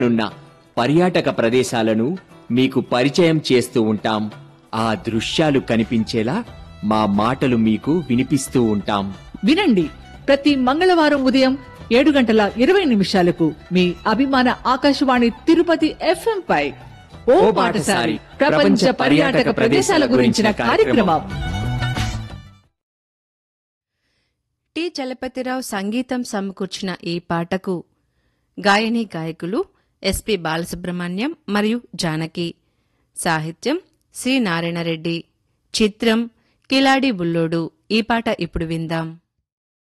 ఉన్న పర్యాటక ప్రదేశాలను మీకు పరిచయం చేస్తూ ఉంటాం ఆ దృశ్యాలు కనిపించేలా మా మాటలు మీకు వినిపిస్తూ ఉంటాం వినండి ప్రతి మంగళవారం ఉదయం ఏడు గంటల ఇరవై నిమిషాలకు మీ అభిమాన ఆకాశవాణి తిరుపతి ఎఫ్ఎం పై ఓ పాటసారి ప్రపంచ పర్యాటక ప్రదేశాల గురించిన కార్యక్రమం టి చలపతిరావు సంగీతం సమకూర్చిన ఈ పాటకు గాయని గాయకులు ఎస్పి బాలసుబ్రహ్మణ్యం మరియు జానకి సాహిత్యం సి నారాయణరెడ్డి చిత్రం కిలాడి బుల్లోడు ఈ పాట ఇప్పుడు విందాం